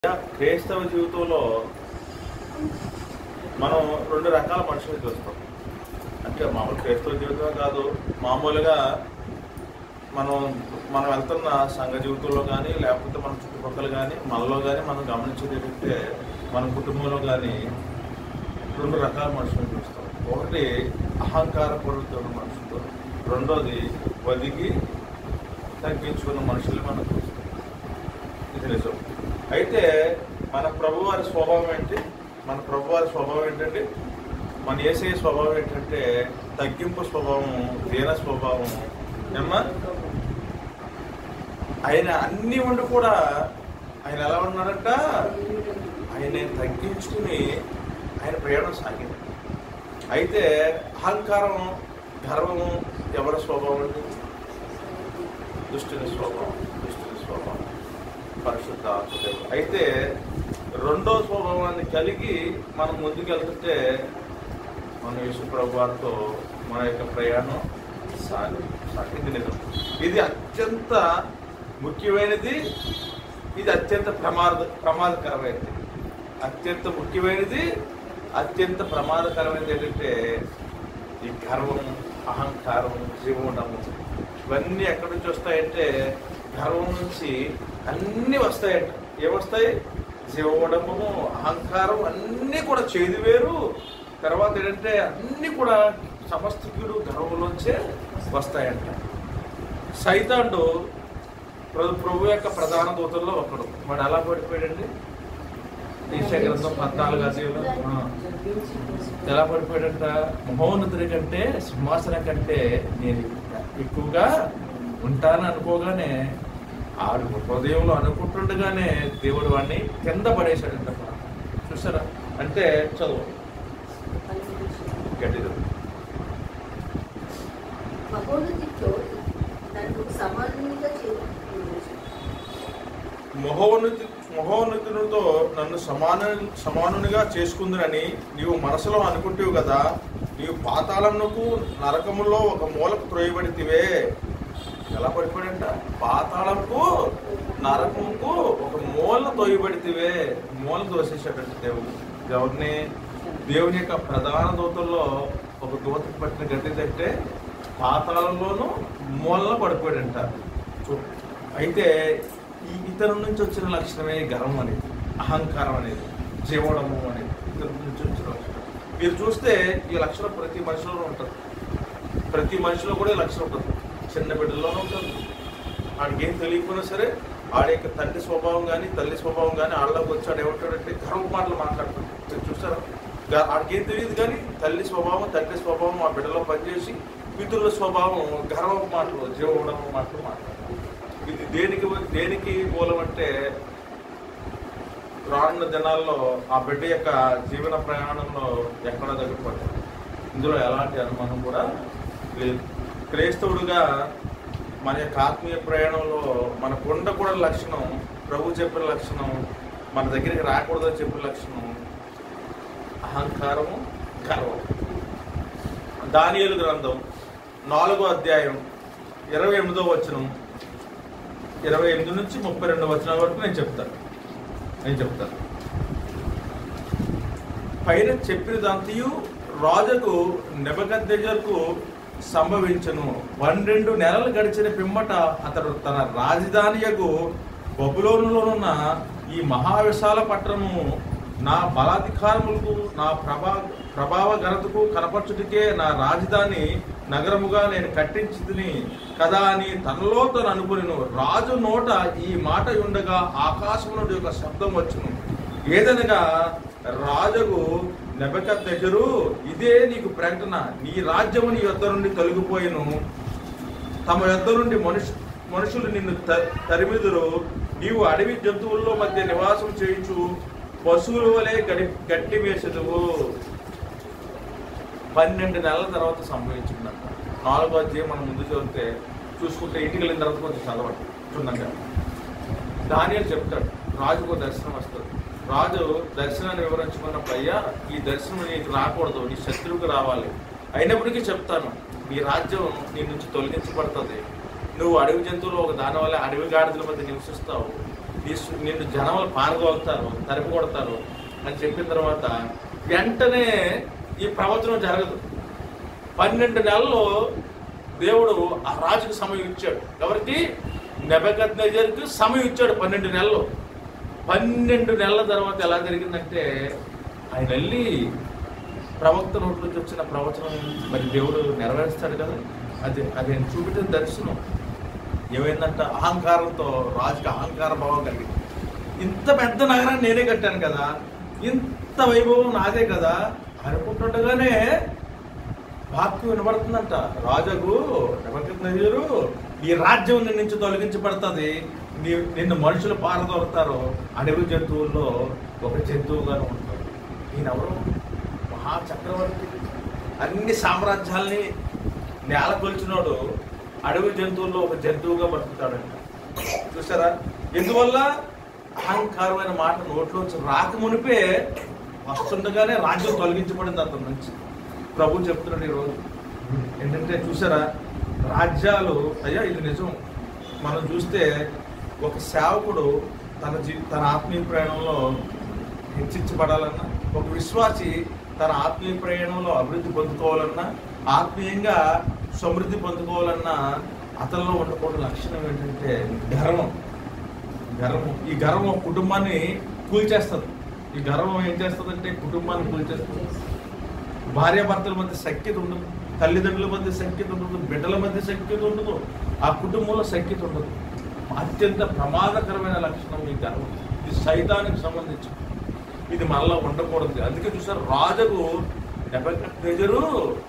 క్రైస్తవ జీవితంలో మనం రెండు రకాల మనుషులు చూస్తాం అంటే మామూలు క్రైస్తవ జీవితమే కాదు మామూలుగా మనం మనం వెళ్తున్న సంఘ జీవితంలో కానీ లేకపోతే మన చుట్టుపక్కల కానీ మనలో కానీ మనం గమనించేది ఏంటంటే మన కుటుంబంలో కానీ రెండు రకాల మనుషులు చూస్తాం ఒకటి అహంకార పొరుతున్న మనుషులతో రెండోది వదిగి తగ్గించుకున్న మనుషులు మనం చూస్తాం ఇది నిజం అయితే మన ప్రభువారి స్వభావం ఏంటి మన ప్రభువారి స్వభావం ఏంటంటే మన ఏసే స్వభావం ఏంటంటే తగ్గింపు స్వభావం దీన స్వభావం ఏమ్మా ఆయన అన్ని ఉండి కూడా ఆయన ఎలా ఉన్నాడంట ఆయన తగ్గించుకుని ఆయన ప్రయాణం సాగింది అయితే అహంకారం గర్వము ఎవరి స్వభావం అండి దుష్టుని స్వభావం దుష్టుని స్వభావం పరిశుద్ధ ఆత్మదేవుడు అయితే రెండో స్వభావాన్ని కలిగి మనం ముందుకెళ్తుంటే మన యేసు ప్రభు వారితో మన యొక్క ప్రయాణం సాగి సాగింది నిజం ఇది అత్యంత ముఖ్యమైనది ఇది అత్యంత ప్రమాద ప్రమాదకరమైనది అత్యంత ముఖ్యమైనది అత్యంత ప్రమాదకరమైనది ఏంటంటే ఈ గర్వం అహంకారం జీవనము ఇవన్నీ ఎక్కడి నుంచి వస్తాయంటే గర్వం నుంచి అన్నీ వస్తాయంట ఏమొస్తాయి జీవడము అహంకారం అన్నీ కూడా చేదు వేరు తర్వాత ఏంటంటే అన్నీ కూడా సమస్త కీడు గర్వంలోంచే వస్తాయంట సైతాండు ప్రభు ప్రభు యొక్క ప్రధాన దూతల్లో ఒకడు వాడు ఎలా పడిపోయాడండి ఈశా గ్రంథం పద్నాలుగు అధ్యాయంలో ఆ. ఎలా పడిపోయాడంట మహోన్నతుడి కంటే సింహాసనం కంటే నేను ఎక్కువగా ఉంటాను అనుకోగానే ఆడు హృదయంలో అనుకుంటుండగానే దేవుడు వాడిని కింద పడేశాడంట చూసారా అంటే చదువు గట్టిగా మహోన్నతితో నన్ను సమానంగా చేరుకుంటున్నాను మహోన్నతి మహోన్నతునితో నన్ను సమాన సమానునిగా చేసుకుందునని నీవు మనసులో అనుకుంటావు కదా నీవు పాతాళమునకు నరకములో ఒక మూలకు త్రోయబడితివే ఎలా పడిపోయాడంట పాతాళంకు నరకముకు ఒక మూల తోయబడితివే మూల దోసేసాడంట దేవుడు ఎవరిని దేవుని యొక్క ప్రధాన దూతల్లో ఒక దూతకు పట్టిన గట్టి తట్టే పాతాళంలోనూ మూలన పడిపోయాడంట చూ- అయితే ఈ ఇతరుల నుంచి వచ్చిన లక్షణమే గర్వం అనేది అహంకారం అనేది జీవడము అనేది ఇతరుల నుంచి వచ్చిన లక్షణం మీరు చూస్తే ఈ లక్షణం ప్రతి మనిషిలో ఉంటుంది ప్రతి మనిషిలో కూడా ఈ లక్షణం ఉంటుంది చిన్న బిడ్డల్లోనూ ఉంటుంది ఆడికి ఏం తెలియకపోయినా సరే ఆడి యొక్క తండ్రి స్వభావం కానీ తల్లి స్వభావం కానీ ఆడలోకి వచ్చాడు ఏమంటాడంటే గర్వ మాటలు మాట్లాడతాడు మీరు చూసారా గా- ఆడికి ఏం తెలియదు కానీ తల్లి స్వభావం తండ్రి స్వభావం ఆ బిడ్డలో పనిచేసి పితృల స్వభావం గర్వ మాటలు జీవడం మాటలు మాట్లాడతాడు ఇది దేనికి దేనికి మూలం అంటే రానున్న దినాల్లో ఆ బిడ్డ యొక్క జీవన ప్రయాణంలో ఎక్కడో దగ్గరపడతాడు ఇందులో ఎలాంటి అనుమానం కూడా లేదు క్రైస్తవుడుగా మన యొక్క ఆత్మీయ ప్రయాణంలో మనకు ఉండకూడని లక్షణం ప్రభు చెప్పిన లక్షణం మన దగ్గరికి రాకూడదని చెప్పిన లక్షణం అహంకారము గర్వం దానియేలు గ్రంథం నాలుగో అధ్యాయం ఇరవై ఎనిమిదో వచనం ఇరవై ఎనిమిది నుంచి ముప్పై రెండు వచనాల వరకు నేను చెప్తాను నేను చెప్తాను పైన చెప్పినదంతయు రాజుకు నెబదెజర్కు సంభవించను పన్నెండు నెలలు గడిచిన పిమ్మట అతడు తన రాజధానియకు బబులోనులోనున్న ఈ మహావిశాల పట్టణము నా బలాధికారములకు నా ప్రభా ప్రభావ ఘనతకు కనపరచుటికే నా రాజధాని నగరముగా నేను కట్టించింది కదా అని తనలో తను అనుకుని రాజు నోట ఈ మాట ఉండగా ఆకాశం నుండి ఒక శబ్దం వచ్చును ఏదనగా రాజుకు నెబకద్దెజరు ఇదే నీకు ప్రకటన నీ రాజ్యము నీ యొద్ద నుండి తొలగిపోయిను తమ యొద్ద నుండి మనుషు మనుషులు నిన్ను త- తరిమిదురు నీవు అడవి జంతువుల్లో మధ్య నివాసం చేయించు పశువుల వలె గడి గట్టి వేసెదువు పన్నెండు నెలల తర్వాత సంభవించిందంట నాలుగో అధ్యాయం మనం ముందు చదివితే చూసుకుంటే ఇంటికి వెళ్ళిన తర్వాత కొంచెం చదవండి క్షుణ్ణంగా దానియలు చెప్తాడు రాజుకు దర్శనం వస్తుంది రాజు దర్శనాన్ని వివరించుకున్నప్పుడు అయ్యా ఈ దర్శనం నీకు రాకూడదు నీ శత్రువుకు రావాలి అయినప్పటికీ చెప్తాను నీ రాజ్యం నీ నుంచి తొలగించబడుతుంది నువ్వు అడవి జంతువులు ఒక దాని వల్ల అడవి గాడిదల మధ్య నివసిస్తావు ఈ సు- నిన్ను జనములు పారగొడతారు తరిమి కొడతారు అని చెప్పిన తర్వాత వెంటనే ఈ ప్రవచనం జరగదు పన్నెండు నెలలు దేవుడు ఆ రాజుకు సమయం ఇచ్చాడు ఎవరికి నెబద్నజర్కి సమయం ఇచ్చాడు పన్నెండు నెలలు పన్నెండు నెలల తర్వాత ఎలా జరిగిందంటే ఆయన వెళ్ళి ప్రవక్త నోటి నుంచి వచ్చిన ప్రవచనం మరి దేవుడు నెరవేరుస్తాడు కదా అది అది ఆయన చూపించిన దర్శనం ఏమైందంట అహంకారంతో రాజుకి అహంకార భావం కలిగింది ఇంత పెద్ద నగరాన్ని నేనే కట్టాను కదా ఇంత వైభవం నాదే కదా అనుకుంటుండగానే వాక్యం వినబడుతుందంట రాజగు నెబద్నజరు ఈ రాజ్యం నీ నుంచి తొలగించబడుతుంది నీ నిన్ను మనుషులు పారదోరుతారు అడవి జంతువుల్లో ఒక జంతువుగాను ఉంటాడు ఈయనెవరు మహా చక్రవర్తి అన్ని సామ్రాజ్యాల్ని నేల కొలిచినోడు అడవి జంతువుల్లో ఒక జంతువుగా బతుకుతాడంట చూసారా ఎందువల్ల అహంకారమైన మాట నోట్లోంచి రాక మునిపే వస్తుండగానే రాజ్యం తొలగించబడింది అతని నుంచి ప్రభు చెప్తున్నాడు ఈరోజు ఏంటంటే చూసారా రాజ్యాలు అయ్యా ఇది నిజం మనం చూస్తే ఒక సేవకుడు తన జీ తన ఆత్మీయ ప్రయాణంలో హెచ్చించబడాలన్నా ఒక విశ్వాసి తన ఆత్మీయ ప్రయాణంలో అభివృద్ధి పొందుకోవాలన్నా ఆత్మీయంగా సమృద్ధి పొందుకోవాలన్నా అతనిలో ఉండకూడని లక్షణం ఏంటంటే గర్వం గర్వం ఈ గర్వం కుటుంబాన్ని కూల్చేస్తుంది ఈ గర్వం ఏం చేస్తుందంటే కుటుంబాన్ని కూల్చేస్తుంది భార్యాభర్తల మధ్య సఖ్యత ఉండదు తల్లిదండ్రుల మధ్య సఖ్యత ఉండదు బిడ్డల మధ్య సఖ్యత ఉండదు ఆ కుటుంబంలో సఖ్యత ఉండదు అత్యంత ప్రమాదకరమైన లక్షణం ఈ గర్వం ఇది సైతానికి సంబంధించి ఇది మనలో ఉండకూడదు అందుకే చూసారు రాజుకు నెబద్నెజరు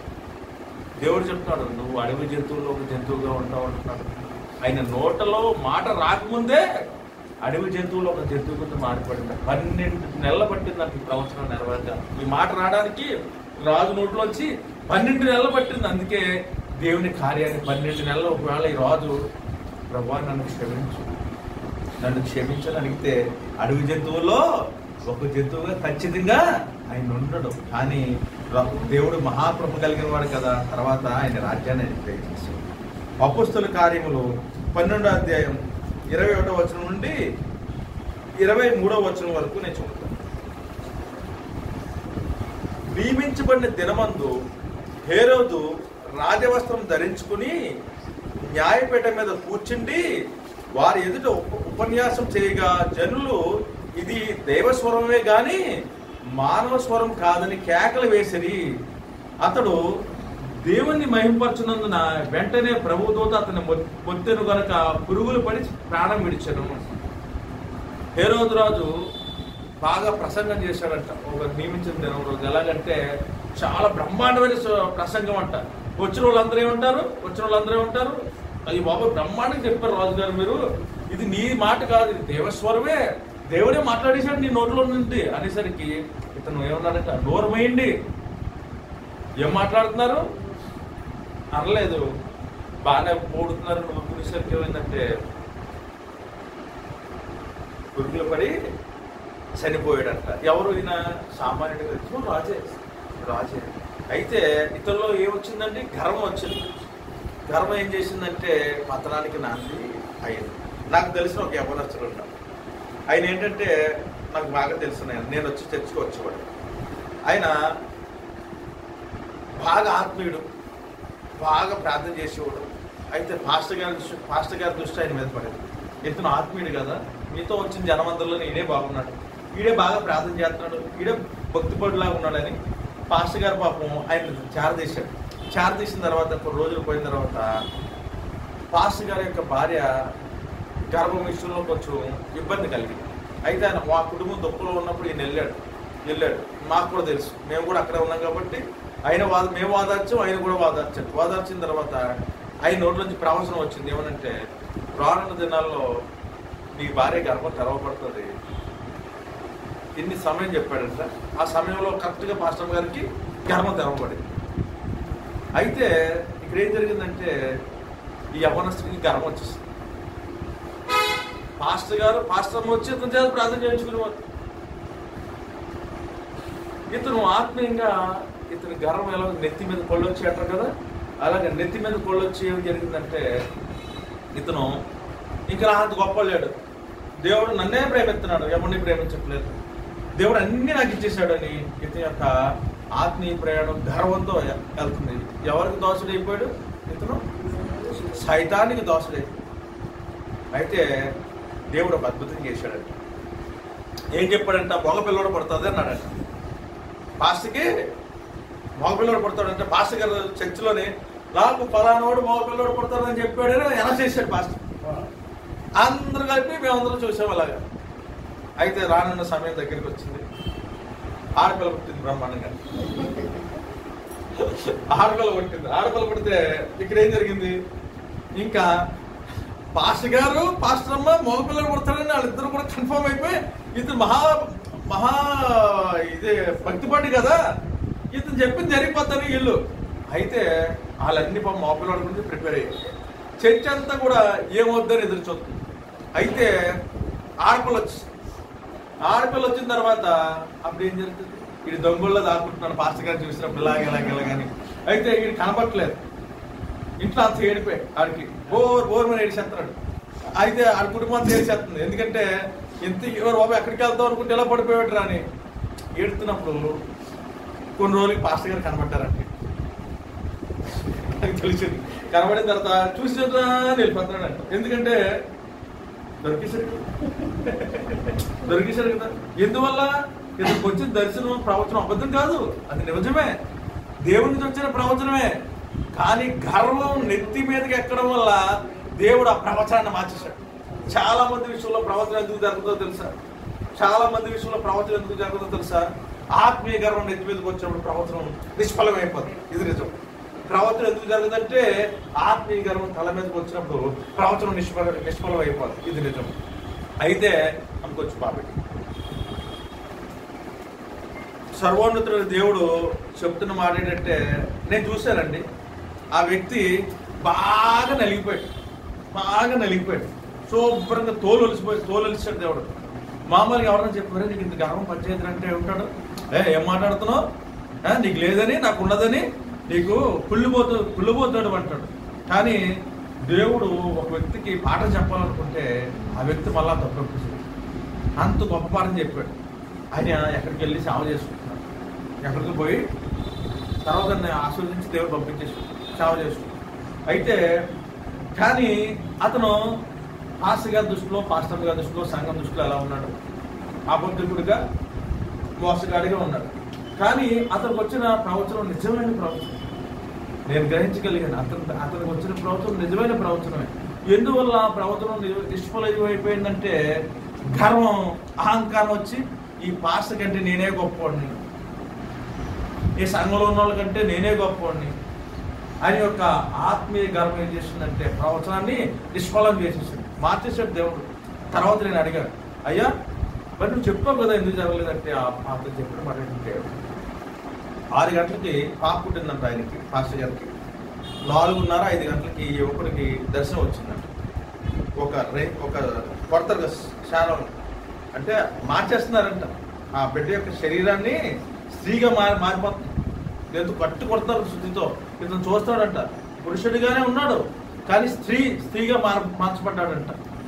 దేవుడు చెప్తాడు నువ్వు అడవి జంతువుల్లో ఒక జంతువుగా ఉంటావు అంటున్నాడు ఆయన నోటలో మాట రాకముందే అడవి జంతువులో ఒక జంతువు కింద మారిపడింది పన్నెండు నెలలు పట్టింది అంత ప్రవచనం నెరవేర్చ ఈ మాట రావడానికి రాజు నోట్లోంచి పన్నెండు నెలలు పట్టింది అందుకే దేవుని కార్యాన్ని పన్నెండు నెలలు ఒకవేళ ఈ రాజు ప్రభా నన్ను క్షమించు నన్ను క్షమించని అడిగితే అడవి జంతువుల్లో ఒక జంతువుగా ఖచ్చితంగా ఆయన ఉండడు కానీ ర- దేవుడు మహాకృప కలిగిన వాడు కదా తర్వాత ఆయన రాజ్యాన్ని ఆయన ప్రయత్నిస్తాడు అపుస్తుల కార్యములు పన్నెండో అధ్యాయం ఇరవై ఒకటో వచనం నుండి ఇరవై మూడో వచనం వరకు నేను చదువుతాను నియమించబడిన దినమందు హేరోదు రాజవస్త్రం ధరించుకుని న్యాయపీఠ మీద కూర్చుండి వారి ఎదుట ఉప- ఉపన్యాసం చేయగా జనులు ఇది దైవస్వరమే గాని మానవ స్వరం కాదని కేకలు వేసిరి అతడు దేవుణ్ణి మహింపరచునందున వెంటనే ప్రభుదూత అతని మొ- మొత్తెను గనక పురుగులు పడి ప్రాణం విడిచను హేరోదు రాజు బాగా ప్రసంగం చేశాడంట ఒక నియమించిన దినం రోజు ఎలాగంటే చాలా బ్రహ్మాండమైన స- ప్రసంగం అంట వచ్చిన వాళ్ళందరూ ఏమంటారు వచ్చిన వాళ్ళందరూ ఏమంటారు అది బాబు బ్రహ్మాండంగా చెప్పారు రాజు గారు మీరు ఇది నీ మాట కాదు ఇది దేవస్వరమే దేవుడే మాట్లాడేశాడు నీ నోట్లో నుండి అనేసరికి ఇతను ఏమన్నాడంట నోరు వేయండి ఏం మాట్లాడుతున్నారు అనలేదు బాగానే పోడుతున్నారు నువ్వు పురుషులకి ఏమైందంటే పురుగులు పడి చనిపోయాడంట ఎవరు ఈయన సామాన్యుడిగా వచ్చి రాజే రాజే అయితే ఇతరులో ఏమొచ్చిందంటే గర్వం వచ్చింది గర్వం ఏం చేసిందంటే పతనానికి నాంది అయింది నాకు తెలిసిన ఒక యవనస్తుడు ఉంటాడు ఆయన ఏంటంటే నాకు బాగా తెలుసు నేను నేను వచ్చి చర్చకు వచ్చేవాడు ఆయన బాగా ఆత్మీయుడు బాగా ప్రార్థన చేసేవాడు అయితే పాస్టర్ గారి దృష్టి పాస్టర్ గారి దృష్టి ఆయన మీద పడేది ఇతను ఆత్మీయుడు కదా మీతో వచ్చిన జనమందరిలో ఈడే బాగున్నాడు ఈడే బాగా ప్రార్థన చేస్తున్నాడు ఈడే భక్తిపడులాగా ఉన్నాడని పాస్టర్ గారు పాపం ఆయన చారదీశాడు చారదీసిన తర్వాత కొన్ని రోజులు పోయిన తర్వాత పాస్టర్ గారి యొక్క భార్య గర్భం విషయంలో కొంచెం ఇబ్బంది కలిగింది అయితే ఆయన మా కుటుంబం దుఃఖంలో ఉన్నప్పుడు ఈయన వెళ్ళాడు వెళ్ళాడు మాకు కూడా తెలుసు మేము కూడా అక్కడే ఉన్నాం కాబట్టి ఆయన వాద మేము వాదార్చాం ఆయన కూడా వాదార్చాడు వాదార్చిన తర్వాత ఆయన నోటి నుంచి ప్రవచనం వచ్చింది ఏమనంటే రానున్న దినాల్లో నీ భార్య గర్భం తెరవబడుతుంది ఇన్ని సమయం చెప్పాడంట ఆ సమయంలో కరెక్ట్గా పాస్టర్ గారికి గర్భం తెరవబడింది అయితే ఇక్కడ ఏం జరిగిందంటే ఈ యవనస్తుడికి గర్వం వచ్చేసింది పాస్టర్ గారు పాస్టర్ అమ్మ వచ్చి ఇతని చేత ప్రార్థన చేయించుకునేవారు ఇతను ఆత్మీయంగా ఇతని గర్వం ఎలా నెత్తి మీద కొళ్ళు వచ్చి అంటారు కదా అలాగే నెత్తి మీద కొళ్ళు వచ్చి ఏం జరిగిందంటే ఇతను ఇంకా నా అంత గొప్పలేడు దేవుడు నన్నే ప్రేమిస్తున్నాడు ఎవరిని ప్రేమించట్లేదు దేవుడు అన్ని నాకు ఇచ్చేసాడని ఇతని యొక్క ఆత్మీయ ప్రయాణం గర్వంతో ఎ- వెళ్తుంది ఎవరికి దోషుడైపోయాడు ఇతను సైతానికి దోషుడైపోయాడు అయితే దేవుడు ఒక అద్భుతం చేశాడంట ఏం చెప్పాడంట మగ పిల్లడు పడుతుంది అన్నాడంట పాస్ట్కి మగ పిల్లడు పడతాడంటే పాస్టర్ గారు చర్చిలోని నాకు ఫలానోడు మగ పిల్లడు పడతాడని చెప్పాడని ఎలా చేశాడు పాస్టర్ అందరూ కలిపి మేమందరం చూసాం అలాగా అయితే రానున్న సమయం దగ్గరికి వచ్చింది ఆడపిల్ల పుట్టింది బ్రహ్మాండంగా ఆడపిల్ల పుట్టింది ఆడపిల్ల పుడితే ఇక్కడ ఏం జరిగింది ఇంకా పాస్టర్ గారు పాస్టర్ అమ్మ మగపిల్లలు పుడతారని వాళ్ళిద్దరు కూడా కన్ఫర్మ్ అయిపోయి ఇతను మహా మహా ఇదే భక్తిపాటి కదా ఇతను చెప్పింది జరిగిపోతారు వీళ్ళు అయితే వాళ్ళన్ని పాపం మగపిల్లడి గురించి ప్రిపేర్ అయ్యారు చర్చ్ అంతా కూడా ఏమవుద్దని ఎదురు చూస్తుంది అయితే ఆడపిల్ల వచ్చింది ఆడపిల్ల వచ్చిన తర్వాత అప్పుడు ఏం జరుగుతుంది ఇది దొంగల్లో దాక్కుంటున్నాను పాస్టర్ గారు చూసినప్పుడు ఇలాగ ఇలాగ ఇలాగని అయితే ఇది కనపట్లేదు ఇంట్లో అంత ఏడిపోయి ఆడికి బోర్ బోర్ మీద ఏడిచేస్తున్నాడు అయితే ఆడి కుటుంబం అంతా ఏడిచేస్తుంది ఎందుకంటే ఇంత ఎవరు బాబు ఎక్కడికి వెళ్తాం అనుకుంటే ఎలా పడిపోయాడు అని ఏడుతున్నప్పుడు కొన్ని రోజులకి పాస్టర్ గారు కనబడ్డారండి నాకు తెలిసింది కనబడిన తర్వాత చూసి వెళ్ళిపోతున్నాడు అంట ఎందుకంటే దొరికేశాడు కదా. దొరికేశాడు కదా ఎందువల్ల ఇతనికి వచ్చిన దర్శనం ప్రవచనం అబద్ధం కాదు అది నిజమే దేవుడి నుంచి వచ్చిన ప్రవచనమే కానీ గర్వం నెత్తి మీదకి ఎక్కడం వల్ల దేవుడు ఆ ప్రవచనాన్ని మార్చేశాడు చాలా మంది విషయంలో ప్రవచనం ఎందుకు జరుగుతుందో తెలుసా చాలా మంది విషయంలో ప్రవచనం ఎందుకు జరుగుతుందో తెలుసా ఆత్మీయ గర్వం నెత్తి మీదకి వచ్చినప్పుడు ప్రవచనం నిష్ఫలమైపోతుంది ఇది నిజం ప్రవచనం ఎందుకు జరగదంటే ఆత్మీయ గర్వం తల మీదకి వచ్చినప్పుడు ప్రవచనం నిష్ఫల నిష్ఫలం అయిపోతుంది ఇది నిజం అయితే అనుకోవచ్చు బాబెట్టి సర్వోన్నతుడు దేవుడు చెప్తున్న మాట ఏంటంటే నేను చూశానండి ఆ వ్యక్తి బాగా నలిగిపోయాడు బాగా నలిగిపోయాడు శుభ్రంగా తోలు ఒలిసిపోయి తోలు ఒలిసాడు దేవుడు మామూలుగా ఎవరైనా చెప్పారు నీకు ఇంత గర్వం పంచాయతీ అంటే ఏమంటాడు ఏ ఏం మాట్లాడుతున్నావు ఆ, నీకు లేదని నాకు ఉన్నదని నీకు కుళ్ళిపోతూ కుళ్ళిపోతాడు అంటాడు కానీ దేవుడు ఒక వ్యక్తికి పాఠం చెప్పాలనుకుంటే ఆ వ్యక్తి మళ్ళా తప్పు అంత గొప్ప పాఠం చెప్పాడు ఆయన ఎక్కడికి వెళ్ళి సేవ చేసుకుంటున్నాడు ఎక్కడికి పోయి తర్వాత దాన్ని ఆస్వాదించి దేవుడు పంపించేసి సేవ చేసుకుంటాడు అయితే కానీ అతను పాస్టర్ గారి దృష్టిలో పాస్టర్ గారి దృష్టిలో సంఘం దృష్టిలో ఎలా ఉన్నాడు అబద్ధికుడిగా మోసగాడిగా ఉన్నాడు కానీ అతనికి వచ్చిన ప్రవచనం నిజమైన ప్రవచనం నేను గ్రహించగలిగాను అతను అతనికి వచ్చిన ప్రవచనం నిజమైన ప్రవచనమే ఎందువల్ల ఆ ప్రవచనం ని- నిష్ఫలం అయిపోయిందంటే గర్వం అహంకారం వచ్చి ఈ పాస్టర్ కంటే నేనే గొప్పవాడిని ఈ సంఘంలో ఉన్న వాళ్ళకంటే నేనే గొప్పవాడిని అని యొక్క ఆత్మీయ గర్వం ఏం చేసిందంటే ప్రవచనాన్ని నిష్ఫలం చేసేసింది మార్చేసాడు దేవుడు తర్వాత నేను అడిగాను అయ్యా మరి నువ్వు చెప్పావు కదా ఎందుకు జరగలేదంటే ఆ- అతను చెప్పిన మాట ఏంటంటే ఆరు గంటలకి పాప పుట్టిందంట ఆయనకి పాస్టర్ గారికి నాలుగున్నర ఐదు గంటలకి ఈ యువకుడికి దర్శనం వచ్చిందంట ఒక రే ఒక కొడతారు కదా శానం అంటే మార్చేస్తున్నారంట ఆ బిడ్డ యొక్క శరీరాన్ని స్త్రీగా మారి మారిపోతుంది లేదు కట్టు కొడతారు శుద్ధితో ఇతను చూస్తాడంట పురుషుడిగానే ఉన్నాడు కానీ స్త్రీ స్త్రీగా మార్ మార్చబడ్డాడంట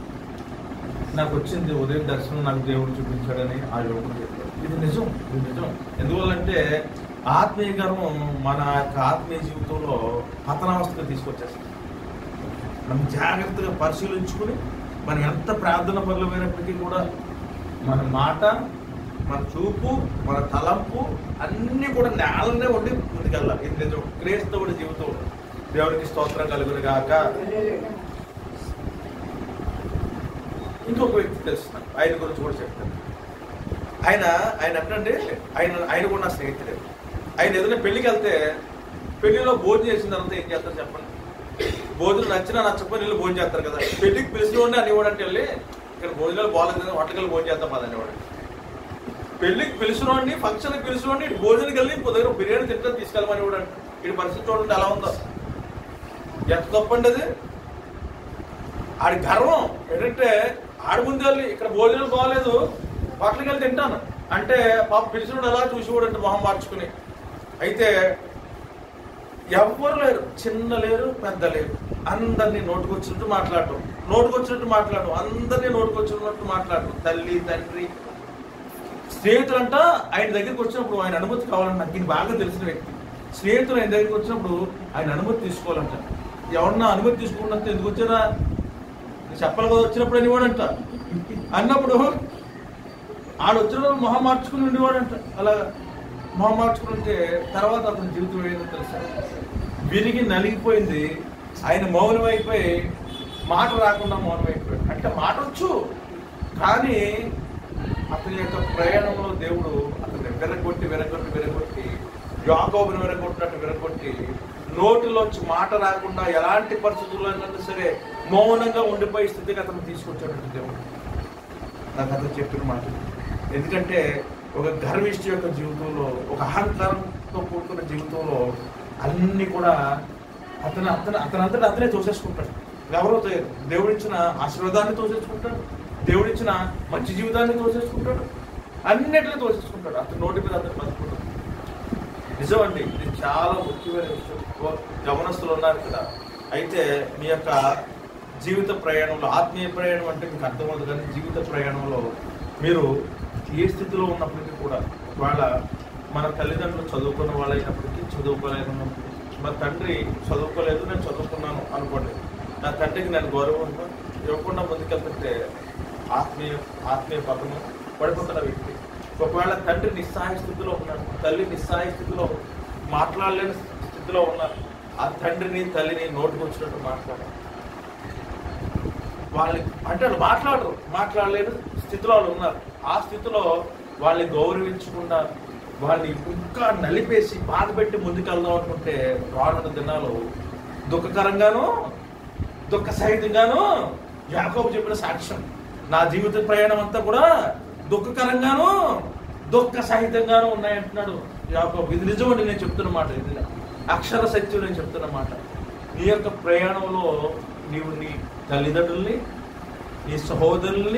నాకు వచ్చింది ఉదయం దర్శనం నాకు దేవుడు చూపించాడని ఆ యువకుడు చెప్పాడు ఇది నిజం ఇది నిజం ఎందువల్లంటే ఆత్మీయ గర్వం మన యొక్క ఆత్మీయ జీవితంలో పతనావస్థకు తీసుకొచ్చేస్తుంది మనం జాగ్రత్తగా పరిశీలించుకుని మనం ఎంత ప్రార్థన పరులమైనప్పటికీ కూడా మన మాట మన చూపు మన తలంపు అన్నీ కూడా నేలనే ఉండి ముందుకెళ్ళాలి ఇది నిజం క్రైస్తవుడి జీవితం దేవునికి స్తోత్రం కలుగును గాక ఇంకొక వ్యక్తి తెలుస్తున్నాను ఆయన గురించి కూడా చెప్తాను ఆయన ఆయన ఎప్పుడంటే ఆయన ఆయన కూడా నా స్నేహితుడే ఆయన ఏదైనా పెళ్ళికి వెళ్తే పెళ్లిలో భోజనం చేసిన తర్వాత ఏం చేస్తారు చెప్పండి భోజనం నచ్చినా నచ్చకపోయి వీళ్ళు భోజనం చేస్తారు కదా పెళ్లికి పిలిచిన వాడిని అనేవాడంటే వెళ్ళి ఇక్కడ భోజనాలు బాగాలేదు కదా వంటకాలు భోజనం చేద్దాం పది అనేవాడు పెళ్లికి పిలిచిన వాడిని ఫంక్షన్కి పిలిచిన వాడిని ఇటు భోజనకి వెళ్ళి ఇంకో దగ్గర బిర్యానీ తింటే తీసుకెళ్ళమని కూడా ఇటు పరిస్థితి చూడండి ఎలా ఉందో ఎంత తప్పండి అది ఆడి గర్వం ఏంటంటే ఆడి ముందు వెళ్ళి ఇక్కడ భోజనం బాగాలేదు హోటల్కి వెళ్ళి తింటాను అంటే పాప పిలిచినోడు ఎలా చూసేవాడంటే మొహం మార్చుకుని అయితే ఎవ్వరు లేరు చిన్న లేరు పెద్ద లేరు అందరినీ నోటుకొచ్చినట్టు మాట్లాడటం నోటుకొచ్చినట్టు మాట్లాడు అందరినీ నోటుకొచ్చినట్టు మాట్లాడు తల్లి తండ్రి స్నేహితులంట ఆయన దగ్గరికి వచ్చినప్పుడు ఆయన అనుమతి కావాలంట నాకు ఇది బాగా తెలిసిన వ్యక్తి స్నేహితులు ఆయన దగ్గరికి వచ్చినప్పుడు ఆయన అనుమతి తీసుకోవాలంట ఎవరన్నా అనుమతి తీసుకున్నంత ఎందుకు వచ్చారా నేను చెప్పాలి కదా వచ్చినప్పుడు అనేవాడంట అన్నప్పుడు ఆడు వచ్చినప్పుడు మొహం మార్చుకుని ఉండేవాడంట అలా మొహం మార్చుకుని ఉంటే తర్వాత అతని జీవితం ఏదో తెలుసా విరిగి నలిగిపోయింది ఆయన మౌనం అయిపోయి మాట రాకుండా మౌనం అయిపోయాడు అంటే మాట వచ్చు కానీ అతని యొక్క ప్రయాణంలో దేవుడు అతన్ని విరగొట్టి విరగొట్టి విరగొట్టి యాకోబుని విరగొట్టినట్టు విరగొట్టి నోటిలోంచి మాట రాకుండా ఎలాంటి పరిస్థితుల్లో అయినా సరే మౌనంగా ఉండిపోయే స్థితికి అతను తీసుకొచ్చాడు దేవుడు నాకు అతను చెప్పిన మాట ఎందుకంటే ఒక గర్విష్టి యొక్క జీవితంలో ఒక అహంకారంతో కూడుకున్న జీవితంలో అన్ని కూడా అతను అతను అతనంతటా అతనే తోసేసుకుంటాడు ఎవరో తెలియదు దేవుడిచ్చిన ఆశీర్వాదాన్ని తోసేసుకుంటాడు దేవుడిచ్చిన మంచి జీవితాన్ని తోసేసుకుంటాడు అన్నిటిని తోసేసుకుంటాడు అతను నోటి మీద అతను బతుకుంటాడు నిజమండి ఇది చాలా ముఖ్యమైన విషయం ఓ యవనస్తులు ఉన్నారు కదా అయితే మీ యొక్క జీవిత ప్రయాణంలో ఆత్మీయ ప్రయాణం అంటే మీకు అర్థమవుతుంది కానీ జీవిత ప్రయాణంలో మీరు ఏ స్థితిలో ఉన్నప్పటికీ కూడా ఒకవేళ మన తల్లిదండ్రులు చదువుకున్న వాళ్ళైనప్పటికీ చదువుకోలేనప్పటికీ మా తండ్రి చదువుకోలేదు నేను చదువుకున్నాను అనుకోండి నా తండ్రికి నేను గౌరవం ఉందా ఇవ్వకుండా ముందుకెళ్తుంటే ఆత్మీయ ఆత్మీయ పక్కన పడిపోతున్న వ్యక్తి ఒకవేళ తండ్రి నిస్సహాయ స్థితిలో ఉన్నాడు తల్లి నిస్సహాయ స్థితిలో మాట్లాడలేని స్థితిలో ఉన్నారు ఆ తండ్రిని తల్లిని నోటుకు వచ్చినట్టు మాట్లాడాలి వాళ్ళని అంటే వాళ్ళు మాట్లాడరు మాట్లాడలేని స్థితిలో వాళ్ళు ఉన్నారు ఆ స్థితిలో వాళ్ళని గౌరవించకుండా వాళ్ళని ఇంకా నలిపేసి బాధ పెట్టి ముందుకెళ్దాం అనుకుంటే రానున్న దినాలు దుఃఖకరంగాను దుఃఖ సహితంగాను యాకోబు చెప్పిన సాక్ష్యం నా జీవిత ప్రయాణం అంతా కూడా దుఃఖకరంగాను దుఃఖ సహితంగాను ఉన్నాయంటున్నాడు యాకోబు ఇది నిజమండి నేను చెప్తున్న మాట ఇది అక్షర సత్యం నేను చెప్తున్న మాట నీ యొక్క ప్రయాణంలో నీవు నీ తల్లిదండ్రుల్ని నీ సహోదరుల్ని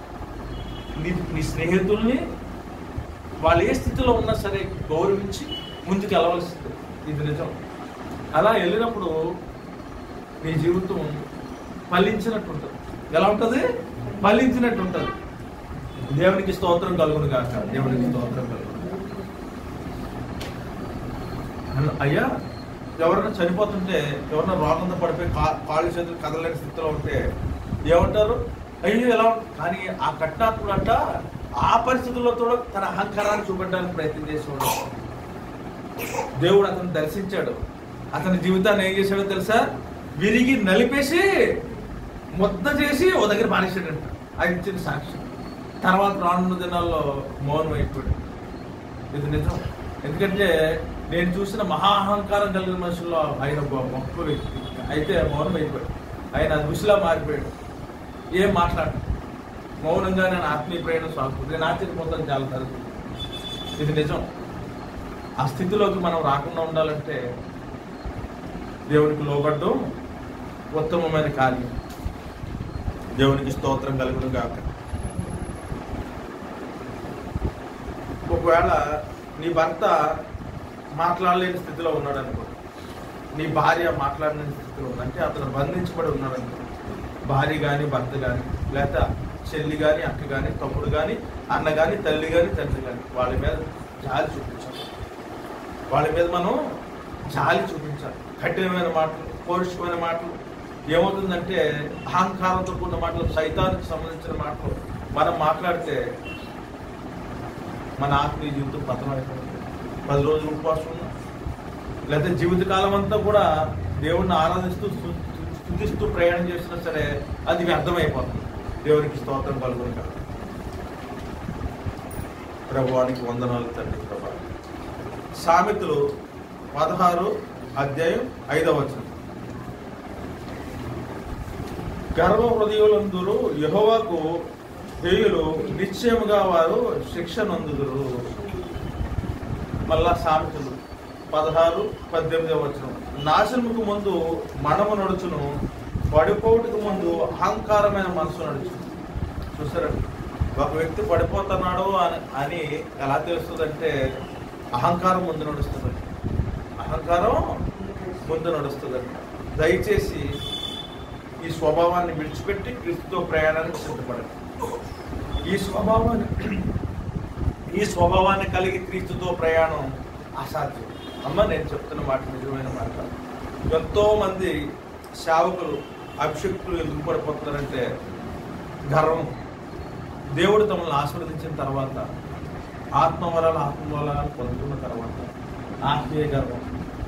నీ నీ స్నేహితుల్ని వాళ్ళు ఏ స్థితిలో ఉన్నా సరే గౌరవించి ముందుకు వెళ్ళవలసింది ఇది నిజం అలా వెళ్ళినప్పుడు నీ జీవితం ఫలించినట్టు ఉంటుంది ఎలా ఉంటుంది ఫలించినట్టు ఉంటుంది దేవునికి స్తోత్రం కలుగును కాక దేవునికి స్తోత్రం కలుగును అన్న- అయ్యా ఎవరైనా చనిపోతుంటే ఎవరైనా రోగంతో పడిపోయి కా కాళ్ళు చేతులు కదలలేని స్థితిలో ఉంటే ఏమంటారు అయ్యో ఎలా ఉం-" కానీ ఆ కట్నాత్ముడు అంట ఆ పరిస్థితుల్లో కూడా తన అహంకారాన్ని చూపెట్టడానికి ప్రయత్నం చేసేవాడు దేవుడు అతను దర్శించాడు అతని జీవితాన్ని ఏం చేశాడో తెలుసా విరిగి నలిపేసి ముద్ద చేసి ఓ దగ్గర మానేశాడంట అది ఇచ్చిన సాక్ష్యం తర్వాత రానున్న దినాల్లో మౌనం అయిపోయాడు ఇది నిజం ఎందుకంటే నేను చూసిన మహా అహంకారం కలిగిన మనుషుల్లో ఆయన ఒక గొప్ప వ్యక్తి అయితే మౌనం అయిపోయాడు ఆయన ఋషిలా మారిపోయాడు ఏం మాట్లాడు మౌనంగా నేను ఆత్మీయ ప్రయాణం సాగుతుంది నేను ఆశ్చర్యపోతాను చాలా తరగతి ఇది నిజం ఆ స్థితిలోకి మనం రాకుండా ఉండాలంటే దేవునికి లోబడ్డం ఉత్తమమైన కార్యం దేవునికి స్తోత్రం కలుగును గాక ఒకవేళ నీ భర్త మాట్లాడలేని స్థితిలో ఉన్నాడు అనుకో నీ భార్య మాట్లాడలేని స్థితిలో ఉంది అంటే అతను బంధించబడి ఉన్నాడు అనుకో భార్య కానీ భర్త కానీ లేకపోతే చెల్లి కానీ అక్క కానీ తమ్ముడు కానీ అన్న కానీ తల్లి కానీ తండ్రి కానీ వాళ్ళ మీద జాలి చూపించాలి వాళ్ళ మీద మనం జాలి చూపించాలి కఠినమైన మాటలు పౌరుషమైన మాటలు ఏమవుతుందంటే అహంకారంతో కూడిన మాటలు సైతానికి సంబంధించిన మాటలు మనం మాట్లాడితే మన ఆత్మీయ జీవితం పతనం అయిపోతుంది పది రోజులు ఉపవాసం ఉన్నా లేకపోతే జీవితకాలం అంతా కూడా దేవుణ్ణి ఆరాధిస్తూ స్తు- స్తుతిస్తూ ప్రయాణం చేసినా సరే అది వ్యర్థమైపోతుంది దేవునికి స్తోత్రం కలుగును కాదు ప్రభువానికి వందనాలు తండ్రి ప్రభా సామెతలు పదహారు అధ్యాయం ఐదవ వచనం గర్వ హృదయులందురు యహోవాకు హేయులు నిశ్చయముగా వారు శిక్ష నందుదురు మళ్ళా సామెతలు పదహారు పద్దెనిమిదవ వచనం నాశనముకు ముందు మనము నడుచును పడిపోటుకు ముందు అహంకారమైన మనసు నడుచును చూసారండి ఒక వ్యక్తి పడిపోతున్నాడు అని అని ఎలా తెలుస్తుందంటే అహంకారం ముందు నడుస్తుందండి అహంకారం ముందు నడుస్తుందండి దయచేసి ఈ స్వభావాన్ని విడిచిపెట్టి క్రీస్తుతో ప్రయాణానికి సిద్ధపడండి ఈ స్వభావాన్ని ఈ స్వభావాన్ని కలిగి క్రీస్తుతో ప్రయాణం అసాధ్యం అమ్మ నేను చెప్తున్న మాట నిజమైన మాట ఎంతో మంది సేవకులు అభిషక్తులు ఎందుకు పడిపోతున్నారంటే గర్వం దేవుడు తమల్ని ఆశీర్వదించిన తర్వాత ఆత్మవరాలు ఆత్మవరాలు పొందుకున్న తర్వాత ఆత్మీయ గర్వం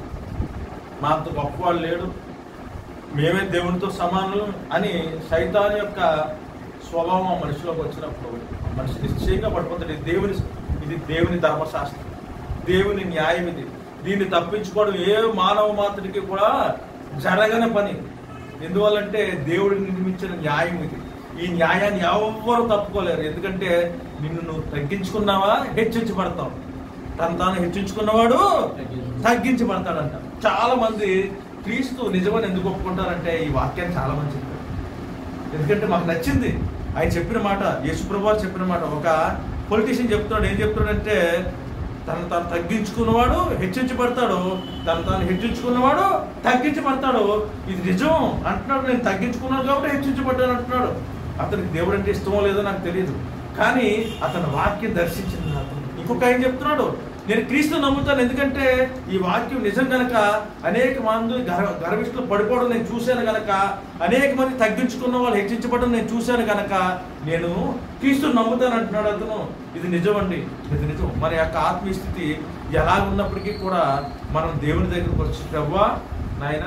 మా అంత గొప్పవాళ్ళు లేడు మేమే దేవునితో సమానులు అని సైతాన్ యొక్క స్వభావం ఆ మనిషిలోకి వచ్చినప్పుడు ఆ మనిషి నిశ్చయంగా పడిపోతాడు ఇది దేవుని ఇది దేవుని ధర్మశాస్త్రం దేవుని న్యాయం ఇది దీన్ని తప్పించుకోవడం ఏ మానవ మాత్రుడికి కూడా జరగని పని ఎందువల్లంటే దేవుడు నిర్మించిన న్యాయం ఇది ఈ న్యాయాన్ని ఎవ్వరు తప్పుకోలేరు ఎందుకంటే నిన్ను నువ్వు తగ్గించుకున్నావా హెచ్చించబడతావు తను తాను హెచ్చించుకున్నవాడు తగ్గించబడతాడంట చాలా మంది క్రీస్తు నిజమని ఎందుకు ఒప్పుకుంటారంటే ఈ వాక్యాన్ని చాలా మంది చెప్పారు ఎందుకంటే మాకు నచ్చింది ఆయన చెప్పిన మాట యేసుప్రభు వారు చెప్పిన మాట ఒక పొలిటీషియన్ చెప్తున్నాడు ఏం చెప్తున్నాడంటే తను తాను తగ్గించుకున్నవాడు హెచ్చించబడతాడు తను తాను హెచ్చించుకున్నవాడు తగ్గించబడతాడు ఇది నిజం అంటున్నాడు నేను తగ్గించుకున్నాను కాబట్టి హెచ్చించబడ్డాను అంటున్నాడు అతనికి దేవుడు అంటే ఇష్టమో లేదో నాకు తెలియదు కానీ అతని వాక్యం దర్శించింది అతను ఇంకొక ఆయన చెప్తున్నాడు నేను క్రీస్తు నమ్ముతాను ఎందుకంటే ఈ వాక్యం నిజం గనక అనేక మంది గర్వ గర్విష్ఠులు పడిపోవడం నేను చూశాను గనక అనేక మంది తగ్గించుకున్న వాళ్ళు హెచ్చించబడడం నేను చూశాను గనక నేను క్రీస్తు నమ్ముతాను అంటున్నాడు అతను ఇది నిజం అండి ఇది నిజం మన యొక్క ఆత్మీయ స్థితి ఎలా ఉన్నప్పటికీ కూడా మనం దేవుని దగ్గరకు వచ్చి ప్రవ్వా నాయన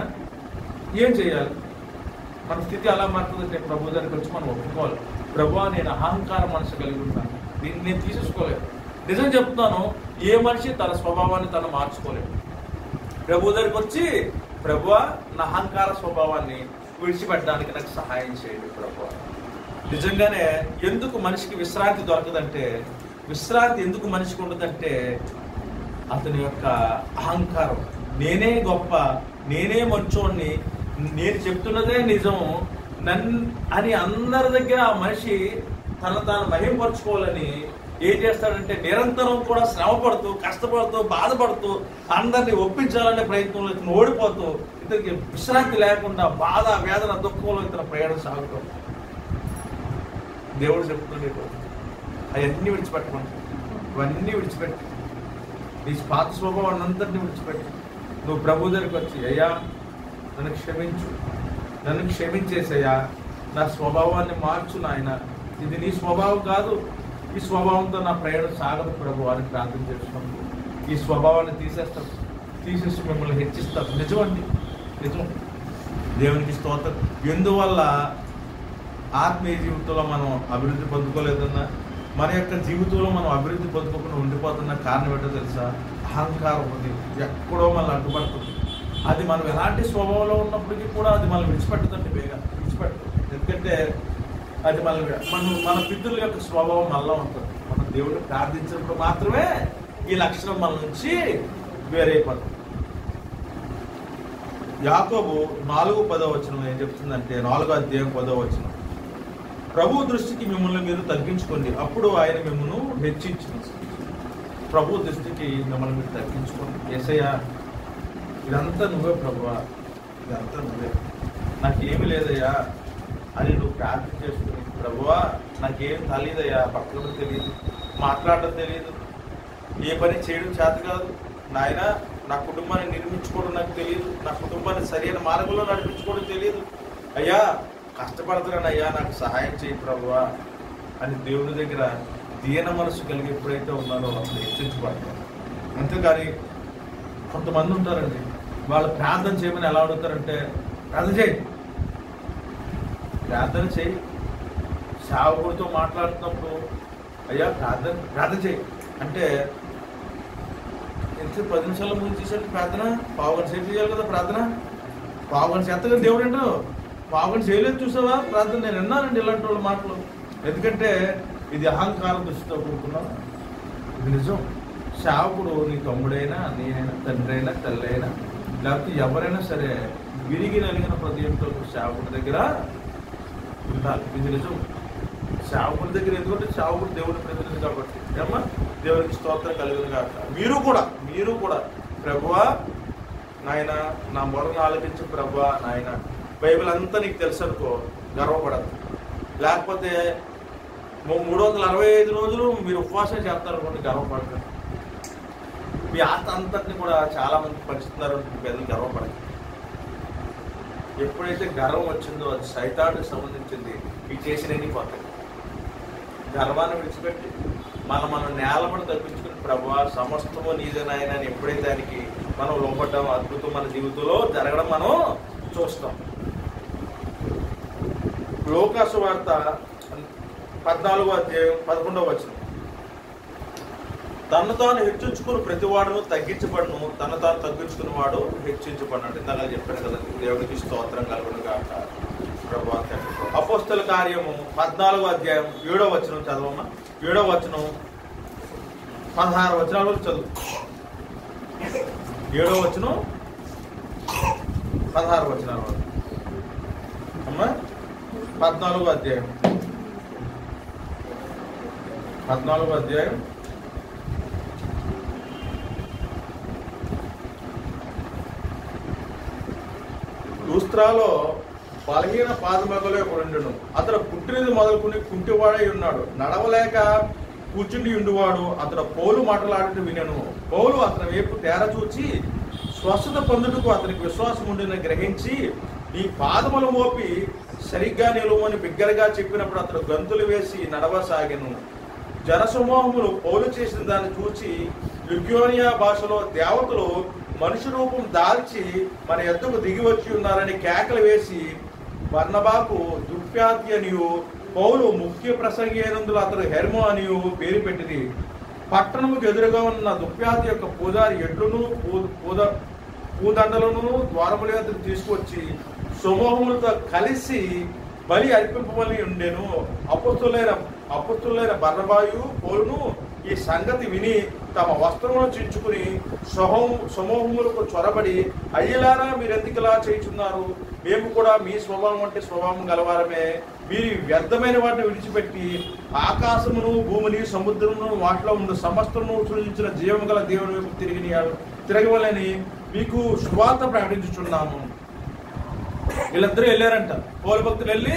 ఏం చేయాలి మన స్థితి ఎలా మారుతుందంటే ప్రభు దగ్గరికి వచ్చి మనం ఒప్పుకోవాలి ప్రభు నేను అహంకార మనసు కలిగి ఉన్నాను దీన్ని నేను తీసేసుకోలేదు నిజం చెప్తున్నాను ఏ మనిషి తన స్వభావాన్ని తను మార్చుకోలేడు ప్రభు దగ్గరికి వచ్చి ప్రభు నా అహంకార స్వభావాన్ని విడిచిపెట్టడానికి నాకు సహాయం చేయండి ప్రభు నిజంగానే ఎందుకు మనిషికి విశ్రాంతి దొరకదంటే విశ్రాంతి ఎందుకు మనిషికి ఉండదంటే అతని యొక్క అహంకారం నేనే గొప్ప నేనే మంచోడిని నేను చెప్తున్నదే నిజం నన్ను అని అందరి దగ్గర ఆ మనిషి తన తాను మహింపరచుకోవాలని ఏం చేస్తాడంటే నిరంతరం కూడా శ్రమ పడుతూ కష్టపడుతూ బాధపడుతూ అందరినీ ఒప్పించాలనే ప్రయత్నంలో ఇతను ఓడిపోతూ ఇతనికి విశ్రాంతి లేకుండా బాధ వేదన దుఃఖంలో ఇతను ప్రయాణం సాగుతాం దేవుడు చెప్తుంది అవన్నీ విడిచిపెట్టమని ఇవన్నీ విడిచిపెట్టి నీ పాత స్వభావాన్ని అంతటిని విడిచిపెట్టి నువ్వు ప్రభు దగ్గరికి వచ్చి అయ్యా నన్ను క్షమించు నన్ను క్షమించేసయ్యా నా స్వభావాన్ని మార్చు నాయన ఇది నీ స్వభావం కాదు ఈ స్వభావంతో నా ప్రయాణం సాగదు ప్రభు అని ప్రార్థన చేస్తున్నాను ఈ స్వభావాన్ని తీసేస్తాం తీసేసి మిమ్మల్ని హెచ్చిస్తాం నిజం అండి నిజం దేవునికి స్తోత్రం ఎందువల్ల ఆత్మీయ జీవితంలో మనం అభివృద్ధి పొందుకోలేదన్నా మన యొక్క జీవితంలో మనం అభివృద్ధి పొందుకోకుండా ఉండిపోతున్న కారణం ఏంటో తెలుసా అహంకారం ఉంది ఎక్కడో మనల్ని అడ్డుపడుతుంది అది మనం ఎలాంటి స్వభావంలో ఉన్నప్పటికీ కూడా అది మనం విడిచిపెట్టదండి బేగా విడిచిపెట్టదు ఎందుకంటే అది మన మన మన పితృల యొక్క స్వభావం మనలో ఉంటుంది మనం దేవుడిని ప్రార్థించినప్పుడు మాత్రమే ఈ లక్షణం మన నుంచి వేరైపోతుంది యాకోబు నాలుగు పదో వచనం ఏం చెప్తుందంటే నాలుగో అధ్యాయం పదో వచనం ప్రభు దృష్టికి మిమ్మల్ని మీరు తగ్గించుకోండి అప్పుడు ఆయన మిమ్మల్ని హెచ్చించు ప్రభు దృష్టికి మిమ్మల్ని మీరు తగ్గించుకోండి ఏసయ్య ఇదంతా నువ్వే ప్రభువా ఇదంతా నువ్వే నాకేమి లేదయ్యా అని నువ్వు ప్రార్థన చేసుకుని ప్రభువా నాకేం తెలియదయ్యా పక్కన తెలియదు మాట్లాడడం తెలియదు ఏ పని చేయడం చేత కాదు నాయన నా కుటుంబాన్ని నిర్మించుకోవడం నాకు తెలియదు నా కుటుంబాన్ని సరైన మార్గంలో నడిపించుకోవడం తెలియదు అయ్యా కష్టపడుతున్నాను అయ్యా నాకు సహాయం చేయి ప్రభువా అని దేవుని దగ్గర దీన మనసు కలిగి ఎప్పుడైతే ఉన్నారో అప్పుడు హెచ్చించబడతారు అంతేగాని కొంతమంది ఉంటారండి వాళ్ళు ప్రార్థన చేయమని ఎలా అడుగుతారంటే ప్రార్థన చేయి ప్రార్థన చేయి సేవకుడితో మాట్లాడుతున్నప్పుడు అయ్యా ప్రార్థన ప్రార్థన చేయి అంటే ఎంత పది నిమిషాల ముందు చేసేది ప్రార్థన పావుగంట సేపు చేయాలి కదా ప్రార్థన పావుగంట చేస్తగా దేవుడు ఏంటో పావుగంట చేయలేదు చూసావా ప్రార్థన నేను విన్నానండి ఇలాంటి వాళ్ళ మాటలు ఎందుకంటే ఇది అహంకారం దృష్టితో కూడుకున్నా ఇది నిజం సేవకుడు నీ తమ్ముడైనా నేనైనా తండ్రి అయినా తల్లి అయినా లేకపోతే ఎవరైనా సరే విరిగి నలిగిన హృదయంతో సేవకుడి దగ్గర ఉండాలి ఇది నిజం సేవకుడి దగ్గర ఎందుకంటే సేవకుడు దేవుని ప్రతినిధి కాబట్టి ఏమ్మా దేవునికి స్తోత్రం కలుగును కాక మీరు కూడా మీరు కూడా ప్రభువా నాయన నా మొరను ఆలకించు ప్రభువా నాయన బైబిల్ అంతా నీకు తెలుసు అనుకో గర్వపడదు లేకపోతే మూ- మూడు వందల అరవై ఐదు రోజులు మీరు ఉపవాసం చేస్తారు అనుకోండి గర్వపడదు మీ ఆస్తి అంతటిని కూడా చాలా మంది పంచుతున్నారు మీ పెద్దలు గర్వపడదు ఎప్పుడైతే గర్వం వచ్చిందో అది సైతానికి సంబంధించింది ఈ చేసినవి పోతాయి గర్వాన్ని విడిచిపెట్టి మనం మనం నేలమని తప్పించుకుని ప్రభా సమస్తము నీదేనాయన అని ఎప్పుడైతే దానికి మనం లోపడ్డాం అద్భుతం మన జీవితంలో జరగడం మనం చూస్తాం లోకాసు వార్త పద్నాలుగో అధ్యాయం పదకొండవ వచనం తను తాను హెచ్చించుకుని ప్రతివాడును తగ్గించబడును తను తాను తగ్గించుకున్న వాడు హెచ్చించబడినట్టు అంటే ఇందాక చెప్పాను కదా దేవుడికి స్తోత్రం కలుగును కాక ప్రభా అపోస్తల కార్యము పద్నాలుగో అధ్యాయం ఏడో వచనం చదవమ్మా ఏడో వచనం పదహారు వచనాల వరకు చదువు ఏడో వచనం పదహారు వచనాల వరకు అమ్మా పద్నాలుగో అధ్యాయం పద్నాలుగో అధ్యాయం లూస్త్రాలో బలహీన పాదమగలే ఉండును అతడు పుట్టినది మొదలుకుని కుంటివాడై ఉన్నాడు నడవలేక కూర్చుండి ఉండువాడు అతడు పౌలు మాటలాడుతూ వినను పౌలు అతని వైపు తేర చూచి స్వస్థత పొందుటకు అతనికి విశ్వాసం ఉండిన గ్రహించి నీ పాదములు మోపి సరిగ్గా నిలువని బిగ్గరగా చెప్పినప్పుడు అతడు గంతులు వేసి నడవసాగెను జనసమూహములు పౌలు చేసిన దాన్ని చూచి లుక్యోనియా భాషలో దేవతలు మనుషు రూపం దాల్చి మన ఎద్దుకు దిగి వచ్చి ఉన్నారని కేకలు వేసి బర్నబాకు దుర్వ్యాధి అనియు పౌలు ముఖ్య ప్రసంగి అయినందులో అతడు హెర్మో అనియు పేరు పెట్టింది పట్టణముకు ఎదురుగా ఉన్న దుర్వ్యాధి యొక్క పూజారి ఎడ్లును పూ- పూద పూదండలను ద్వారముల వద్ద తీసుకొచ్చి సమూహములతో కలిసి బలి అర్పింపబలి ఉండెను అపుస్తులైన అపుస్తులైన బర్రబాయు పౌలును ఈ సంగతి విని తమ వస్త్రములను చించుకుని సమూహం సమూహములకు చొరబడి అయ్యలారా మీరు ఎందుకులా చేయుచున్నారు మేము కూడా మీ స్వభావం అంటే స్వభావం గలవారమే మీరు ఈ వ్యర్థమైన వాటిని విడిచిపెట్టి ఆకాశమును భూమిని సముద్రమును వాటిలో ఉన్న సమస్తమును సృజించిన జీవము గల దేవుని వైపు తిరిగి తిరగవలని మీకు శుభార్త ప్రకటించుచున్నాము వీళ్ళిద్దరూ వెళ్ళారంట పౌర భక్తులు వెళ్ళి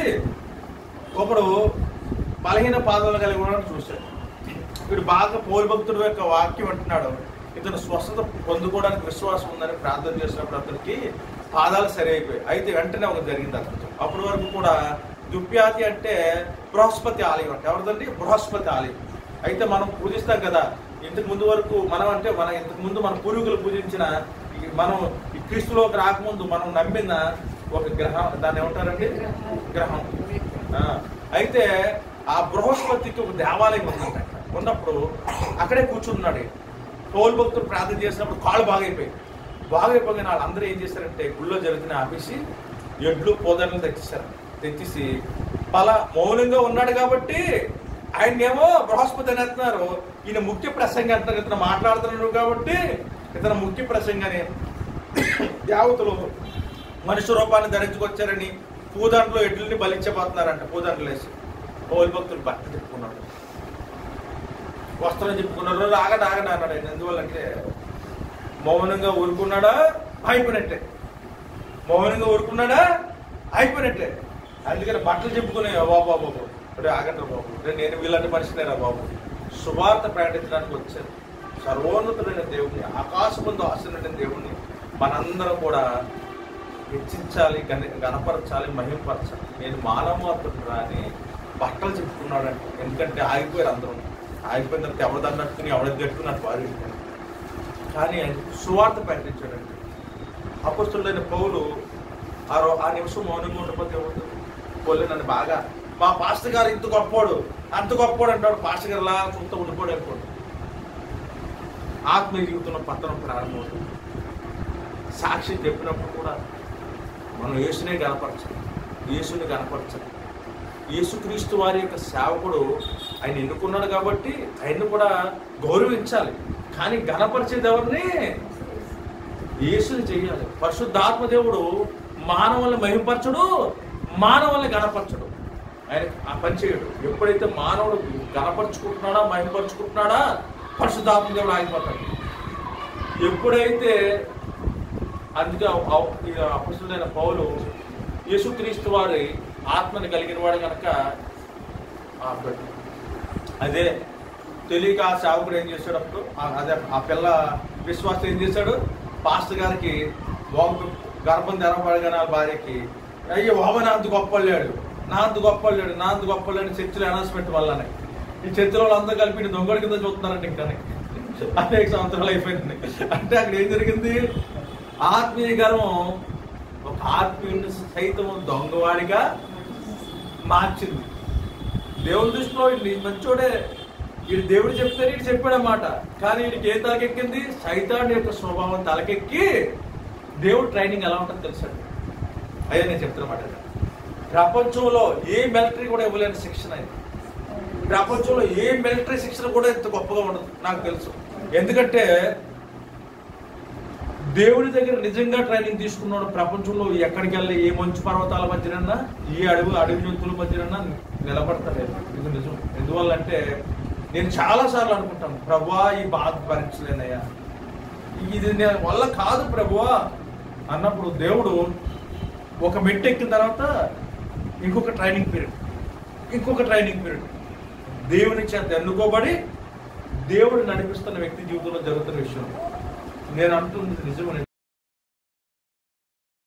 ఒకడు బలహీన పాదాలు కలిగి ఉన్నాడు చూశాడు వీడు బాగా పౌర భక్తుడు యొక్క వాక్యం అంటున్నాడు ఇతను స్వస్థత పొందుకోవడానికి విశ్వాసం ఉందని ప్రార్థన చేసినప్పుడు అతనికి పాదాలు సరి అయిపోయాయి అయితే వెంటనే ఒక జరిగింది అతనితో అప్పటి వరకు కూడా దుప్యాతి అంటే బృహస్పతి ఆలయం అంటే ఎవరిదండి బృహస్పతి ఆలయం అయితే మనం పూజిస్తాం కదా ఇంతకు ముందు వరకు మనం అంటే మన ఇంతకు ముందు మన పూర్వీకులు పూజించిన ఈ మనం ఈ క్రీస్తులోకి రాకముందు మనం నమ్మిన ఒక గ్రహం దాన్ని ఏమంటారండి గ్రహం ఆ, అయితే ఆ బృహస్పతికి ఒక దేవాలయం ఉందంట అక్కడ. ఉన్నప్పుడు అక్కడే కూర్చున్నాడు పౌరు భక్తులు ప్రార్థన చేసినప్పుడు కాళ్ళు బాగైపోయాయి బాగైపోయిన వాళ్ళందరూ ఏం చేశారంటే గుళ్ళో జరుగుతున్న ఆపేసి ఎడ్లు పోదనలు తెచ్చేసారు తెచ్చేసి పలా మౌనంగా ఉన్నాడు కాబట్టి ఆయన్నేమో బృహస్పతి అని అంటున్నారు ఈయన ముఖ్య ప్రసంగి అంటున్నారు ఇతను మాట్లాడుతున్నాడు కాబట్టి ఇతను ముఖ్య ప్రసంగని దేవతలు మనిషి రూపాన్ని ధరించుకొచ్చారని పూదంట్లో ఎడ్లని బలించబోతున్నారంట పూదండలు వేసి పౌరు భక్తులు భక్తి చెప్పుకున్నాడు వస్త్రం చెప్పుకున్నారు ఆగండి ఆగండి అన్నాడు ఆయన ఎందువల్లంటే మౌనంగా ఊరుకున్నాడా అయిపోయినట్టే మౌనంగా ఊరుకున్నాడా అయిపోయినట్టే అందుకని బట్టలు చెప్పుకునే బాబు బాబు అంటే ఆగండి బాబు రే నేను వీళ్ళంటి మనిషినేరా బాబు సువార్త ప్రకటించడానికి వచ్చాను సర్వోన్నతుడైన దేవుణ్ణి ఆకాశముందు ఆశనుడైన దేవుణ్ణి మనందరం కూడా హెచ్చించాలి గని గణపరచాలి మహింపరచాలి నేను మానవమాత్రుడు అని బట్టలు చెప్పుకున్నాడంట ఎందుకంటే ఆగిపోయారు అందరం ఆగిపోయిన తర్వాత ఎవరు దన్నట్టుకుని ఎవరికి గట్టుకున్నట్టు వారు వెళ్ళిపోయారు. కానీ ఆయన సువార్త ప్రకటించాడండి అపస్తులైన పౌలు ఆ రో ఆ నిమిషం మౌనంగా ఉండకపోతే ఏమవుతుంది పౌలు నన్ను బాగా మా పాస్టర్ గారు ఇంత గొప్పోడు అంత గొప్పోడు అంటాడు పాస్టర్ గారు లా చూస్తూ ఉండిపోడు అనుకోడు ఆత్మీయ జీవితంలో పతనం ప్రారంభమవుతుంది సాక్షి చెప్పినప్పుడు కూడా మనం యేసునే గనపరచాలి యేసుని గనపరచాలి యేసుక్రీస్తు వారి యొక్క సేవకుడు ఆయన ఎన్నుకున్నాడు కాబట్టి ఆయన్ని కూడా గౌరవించాలి కానీ గణపరిచేది ఎవరిని యేసుని చెయ్యాలి పరిశుద్ధాత్మ దేవుడు మానవుల్ని మహింపరచడు మానవుల్ని గణపరచడు ఆయన ఆ పని చేయడు ఎప్పుడైతే మానవుడు గణపరుచుకుంటున్నాడా మహింపరుచుకుంటున్నాడా పరిశుద్ధాత్మ దేవుడు ఆగిపోతాడు ఎప్పుడైతే అందుకే అపస్తుడైన పౌలు యేసుక్రీస్తు వారి ఆత్మని కలిగిన వాడు కనుక ఆపడు అదే తెలియక ఆ సేవకుడు ఏం చేశాడు అప్పుడు ఆ- అదే ఆ పిల్ల విశ్వాసం ఏం చేశాడు పాస్టర్ గారికి ఒక గర్భం తెరవబడగానే ఆ భార్యకి అయ్యో బాబా నా అంత గొప్పలేడు నా అంత గొప్పలేడు నా అంత గొప్పలేడు చర్చిలో అనౌన్స్మెంట్ వల్లనే ఈ చర్చిలో వాళ్ళందరూ కలిపి దొంగడి కింద చూస్తున్నారండి ఇంకా అనేక సంవత్సరాలు అయిపోయింది అంటే అక్కడ ఏం జరిగింది ఆత్మీయ గర్వం ఒక ఆత్మీయుని సైతం దొంగవాడిగా మార్చింది దేవుని దృష్టిలో వీడిని మంచోడే వీడు దేవుడు చెప్తే వీడు చెప్పాడన్నమాట కానీ వీడికి ఏ తలకెక్కింది సైతాన్ యొక్క స్వభావం తలకెక్కి దేవుడు ట్రైనింగ్ ఎలా ఉంటుందో తెలుసండి అయ్యా నేను చెప్తున్నమాట ప్రపంచంలో ఏ మిలిటరీ కూడా ఇవ్వలేని శిక్షణ ఇది ప్రపంచంలో ఏ మిలిటరీ శిక్షణ కూడా ఇంత గొప్పగా ఉండదు నాకు తెలుసు ఎందుకంటే దేవుడి దగ్గర నిజంగా ట్రైనింగ్ తీసుకున్నాడు ప్రపంచంలో ఎక్కడికి వెళ్ళి ఏ మంచు పర్వతాల మధ్యనన్నా ఏ అడవి అడవి జంతువుల మధ్యనన్నా నిలబడతలేదు ఇది నిజం ఎందువల్లంటే నేను చాలా సార్లు అనుకుంటాను ప్రభా ఈ బాధ భరించలేనయ్యా ఇది నేను వల్ల కాదు ప్రభువా అన్నప్పుడు దేవుడు ఒక మెట్టు ఎక్కిన తర్వాత ఇంకొక ట్రైనింగ్ పీరియడ్ ఇంకొక ట్రైనింగ్ పీరియడ్ దేవుని చేత ఎన్నుకోబడి దేవుడు నడిపిస్తున్న వ్యక్తి జీవితంలో జరుగుతున్న విషయం నేను అంటుంది నిజమని